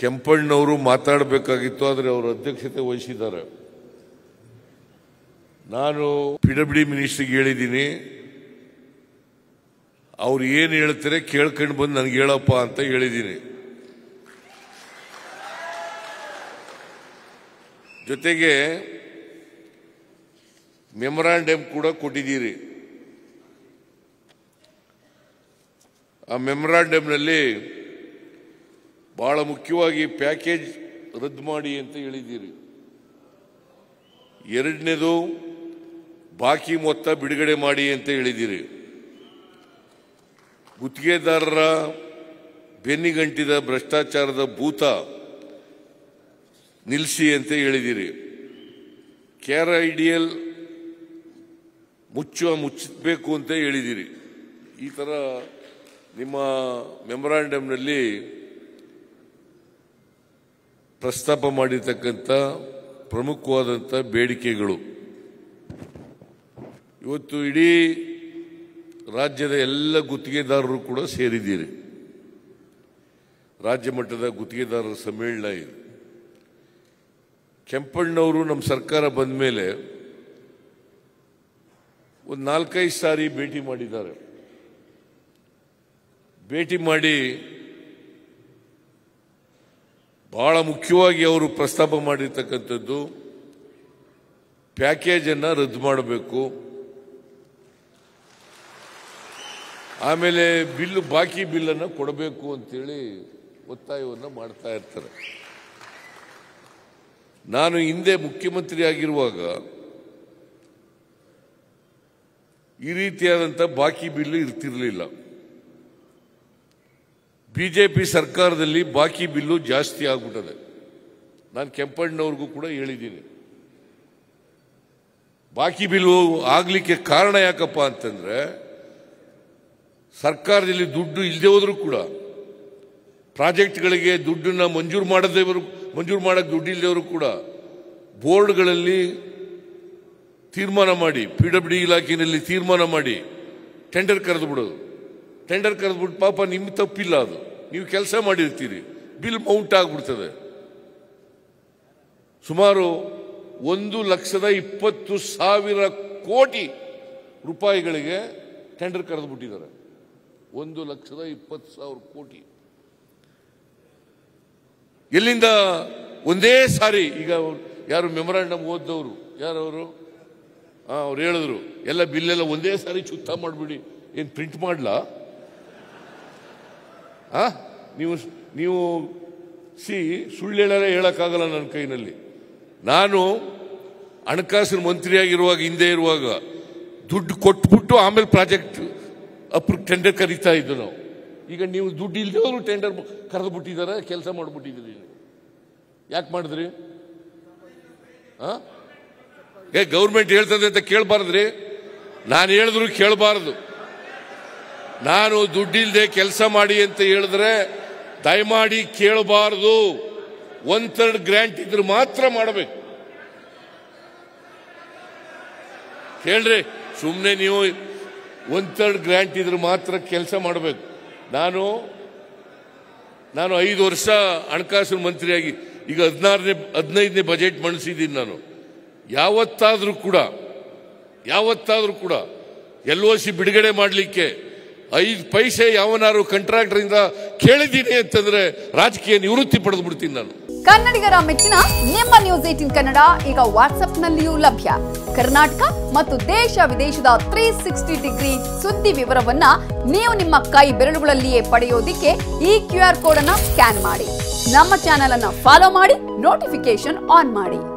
ಕೆಂಪಣ್ಣವರು ಮಾತಾಡಬೇಕಾಗಿತ್ತು ಆದರೆ ಅವರು ಅಧ್ಯಕ್ಷತೆ ವಹಿಸಿದ್ದಾರೆ ನಾನು ಪಿ ಡಬ್ಲ್ಯೂ ಡಿ ಮಿನಿಸ್ಟ್ರಿಗೆ ಹೇಳಿದ್ದೀನಿ ಅವ್ರು ಏನು ಹೇಳ್ತಾರೆ ಕೇಳ್ಕೊಂಡು ಬಂದು ನನಗೆ ಹೇಳಪ್ಪ ಅಂತ ಹೇಳಿದ್ದೀನಿ ಜೊತೆಗೆ ಮೆಮೊರಾಂಡಮ್ ಕೂಡ ಕೊಟ್ಟಿದ್ದೀರಿ ಆ ಮೆಮೊರಾಂಡಮ್ನಲ್ಲಿ ಬಹಳ ಮುಖ್ಯವಾಗಿ ಪ್ಯಾಕೇಜ್ ರದ್ದು ಮಾಡಿ ಅಂತ ಹೇಳಿದ್ದೀರಿ ಎರಡನೇದು ಬಾಕಿ ಮೊತ್ತ ಬಿಡುಗಡೆ ಮಾಡಿ ಅಂತ ಹೇಳಿದ್ದೀರಿ ಗುತ್ತಿಗೆದಾರರ ಬೆನ್ನಿಗಂಟಿದ ಭ್ರಷ್ಟಾಚಾರದ ಭೂತ ನಿಲ್ಲಿಸಿ ಅಂತ ಹೇಳಿದ್ದೀರಿ ಕೇರ್ ಐಡಿಯಲ್ ಮುಚ್ಚುವ ಮುಚ್ಚಬೇಕು ಅಂತ ಹೇಳಿದ್ದೀರಿ ಈ ಥರ ನಿಮ್ಮ ಮೆಮೊರಾಂಡಮ್ನಲ್ಲಿ ಪ್ರಸ್ತಾಪ ಮಾಡಿರ್ತಕ್ಕಂಥ ಪ್ರಮುಖವಾದಂಥ ಬೇಡಿಕೆಗಳು ಇವತ್ತು ಇಡೀ ರಾಜ್ಯದ ಎಲ್ಲ ಗುತ್ತಿಗೆದಾರರು ಕೂಡ ಸೇರಿದ್ದೀರಿ ರಾಜ್ಯ ಮಟ್ಟದ ಗುತ್ತಿಗೆದಾರರ ಸಮ್ಮೇಳನ ಇದು ಕೆಂಪಣ್ಣವರು ನಮ್ಮ ಸರ್ಕಾರ ಬಂದ ಮೇಲೆ ಒಂದು ನಾಲ್ಕೈದು ಸಾರಿ ಭೇಟಿ ಮಾಡಿದ್ದಾರೆ ಭೇಟಿ ಮಾಡಿ ಬಹಳ ಮುಖ್ಯವಾಗಿ ಅವರು ಪ್ರಸ್ತಾಪ ಮಾಡಿರ್ತಕ್ಕಂಥದ್ದು ಪ್ಯಾಕೇಜನ್ನು ರದ್ದು ಮಾಡಬೇಕು ಆಮೇಲೆ ಬಿಲ್ಲು ಬಾಕಿ ಬಿಲ್ಲನ್ನು ಕೊಡಬೇಕು ಅಂತೇಳಿ ಒತ್ತಾಯವನ್ನು ಮಾಡ್ತಾ ಇರ್ತಾರೆ ನಾನು ಹಿಂದೆ ಮುಖ್ಯಮಂತ್ರಿ ಆಗಿರುವಾಗ ಈ ರೀತಿಯಾದಂಥ ಬಾಕಿ ಬಿಲ್ಲು ಇರ್ತಿರಲಿಲ್ಲ ಬಿಜೆಪಿ ಸರ್ಕಾರದಲ್ಲಿ ಬಾಕಿ ಬಿಲ್ಲು ಜಾಸ್ತಿ ಆಗ್ಬಿಟ್ಟದೆ ನಾನು ಕೆಂಪಣ್ಣವ್ರಿಗೂ ಕೂಡ ಹೇಳಿದ್ದೀನಿ ಬಾಕಿ ಬಿಲ್ಲು ಆಗ್ಲಿಕ್ಕೆ ಕಾರಣ ಯಾಕಪ್ಪ ಅಂತಂದ್ರೆ ಸರ್ಕಾರದಲ್ಲಿ ದುಡ್ಡು ಇಲ್ಲದೆ ಹೋದ್ರೂ ಕೂಡ ಪ್ರಾಜೆಕ್ಟ್ಗಳಿಗೆ ದುಡ್ಡನ್ನ ಮಂಜೂರು ಮಾಡದೇವರು ಮಂಜೂರು ಮಾಡಕ್ಕೆ ದುಡ್ಡು ಇಲ್ಲದವರು ಕೂಡ ಬೋರ್ಡ್ಗಳಲ್ಲಿ ತೀರ್ಮಾನ ಮಾಡಿ ಪಿ ಡಬ್ಲ್ಯೂ ಡಿ ಇಲಾಖೆಯಲ್ಲಿ ತೀರ್ಮಾನ ಮಾಡಿ ಟೆಂಡರ್ ಕರೆದು ಬಿಡೋದು ಟೆಂಡರ್ ಕರೆದ್ಬಿಟ್ಟು ಪಾಪ ನಿಮ್ಮ ತಪ್ಪಿಲ್ಲ ಅದು ನೀವು ಕೆಲಸ ಮಾಡಿರ್ತೀರಿ ಬಿಲ್ ಮೌಂಟ್ ಆಗ್ಬಿಡ್ತದೆ ಸುಮಾರು ಒಂದು ಲಕ್ಷದ ಇಪ್ಪತ್ತು ಸಾವಿರ ಕೋಟಿ ರೂಪಾಯಿಗಳಿಗೆ ಟೆಂಡರ್ ಕರೆದು ಬಿಟ್ಟಿದ್ದಾರೆ ಒಂದು ಲಕ್ಷದ ಇಪ್ಪತ್ತು ಸಾವಿರ ಕೋಟಿ ಎಲ್ಲಿಂದ ಒಂದೇ ಸಾರಿ ಈಗ ಅವ್ರು ಯಾರು ಮೆಮೊರಾಂಡಮ್ ಓದ್ದವರು ಯಾರವರು ಹಾ ಅವ್ರು ಹೇಳಿದ್ರು ಎಲ್ಲ ಬಿಲ್ಲೆಲ್ಲ ಒಂದೇ ಸಾರಿ ಚುತ್ತ ಮಾಡಿಬಿಡಿ ಏನು ಪ್ರಿಂಟ್ ಮಾಡ್ಲಾ ಆ ನೀವು ನೀವು ಸಿ ಸುಳ್ಳು ಹೇಳಲೇ ಹೇಳಕ್ಕಾಗಲ್ಲ ನನ್ನ ಕೈನಲ್ಲಿ ನಾನು ಹಣಕಾಸಿನ ಮಂತ್ರಿಯಾಗಿರುವಾಗ ಹಿಂದೆ ಇರುವಾಗ ದುಡ್ಡು ಕೊಟ್ಬಿಟ್ಟು ಆಮೇಲೆ ಪ್ರಾಜೆಕ್ಟ್ ಅಪ್ರ ಟೆಂಡರ್ ಕರೀತಾ ಇದ್ದು ನಾವು ಈಗ ನೀವು ದುಡ್ಡು ಇಲ್ದೇವರು ಟೆಂಡರ್ ಕರೆದು ಬಿಟ್ಟಿದ್ದಾರೆ ಕೆಲಸ ಮಾಡಿಬಿಟ್ಟಿದ್ದೀರಿ ಯಾಕೆ ಮಾಡಿದ್ರಿ ಆ? ಏ ಗೌರ್ಮೆಂಟ್ ಹೇಳ್ತದೆ ಅಂತ ಕೇಳಬಾರ್ದ್ರಿ ನಾನು ಹೇಳಿದ್ರು ಕೇಳಬಾರದು ನಾನು ದುಡ್ಡಿಲ್ದೆ ಕೆಲಸ ಮಾಡಿ ಅಂತ ಹೇಳಿದ್ರೆ ದಯಮಾಡಿ ಕೇಳಬಾರದು ಒನ್ ಥರ್ಡ್ ಗ್ರ್ಯಾಂಟ್ ಇದ್ರೆ ಮಾತ್ರ ಮಾಡಬೇಕು ಕೇಳ್ರಿ ಸುಮ್ಮನೆ ನೀವು ಒನ್ ಥರ್ಡ್ ಗ್ರ್ಯಾಂಟ್ ಇದ್ರೆ ಮಾತ್ರ ಕೆಲಸ ಮಾಡಬೇಕು ನಾನು ನಾನು ಐದು ವರ್ಷ ಹಣಕಾಸು ಮಂತ್ರಿಯಾಗಿ ಈಗ ಹದಿನಾರನೇ ಹದಿನೈದನೇ ಬಜೆಟ್ ಮಂಡಿಸಿದ್ದೀನಿ ನಾನು ಯಾವತ್ತಾದರೂ ಕೂಡ ಯಾವತ್ತಾದರೂ ಕೂಡ ಎಲ್ ಒ ಸಿ ಬಿಡುಗಡೆ ಮಾಡಲಿಕ್ಕೆ ಐದು ಪೈಸೆ ಯಾವನಾರು ಕಾಂಟ್ರಾಕ್ಟರಿಂದ ಕೇಳಿದ್ದೀನಿ ಅಂತಂದ್ರೆ ರಾಜಕೀಯ ನಿವೃತ್ತಿ ಪಡೆದು ಬಿಡ್ತೀನಿ ನಾನು ಕನ್ನಡಿಗರ ಮೆಚ್ಚಿನ ನಿಮ್ಮ ನ್ಯೂಸ್ ಏಟಿನ್ ಕನ್ನಡ ಈಗ ವಾಟ್ಸ್ಆಪ್ನಲ್ಲಿಯೂ ಲಭ್ಯ ಕರ್ನಾಟಕ ಮತ್ತು ದೇಶ ವಿದೇಶದ ತ್ರೀ ಸಿಕ್ಸ್ಟಿ ಡಿಗ್ರಿ ಸುದ್ದಿ ವಿವರವನ್ನ ನೀವು ನಿಮ್ಮ ಕೈ ಬೆರಳುಗಳಲ್ಲಿಯೇ ಪಡೆಯೋದಿಕ್ಕೆ ಈ ಕ್ಯೂ ಆರ್ ಕೋಡ್ ಅನ್ನ ಸ್ಕ್ಯಾನ್ ಮಾಡಿ ನಮ್ಮ ಚಾನೆಲ್ ಅನ್ನ ಫಾಲೋ ಮಾಡಿ ನೋಟಿಫಿಕೇಶನ್ ಆನ್ ಮಾಡಿ